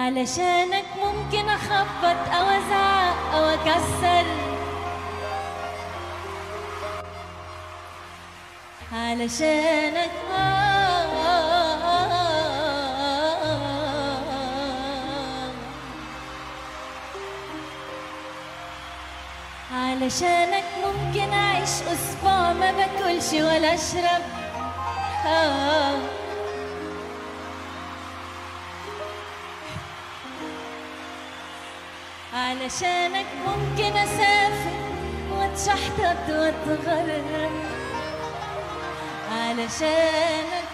علشانك ممكن اخبط او ازعق او اكسر علشانك آه علشانك ممكن اعيش اسبوع ما باكلش ولا اشرب آه علشانك ممكن اسافر واتشحطط واتغرب علشانك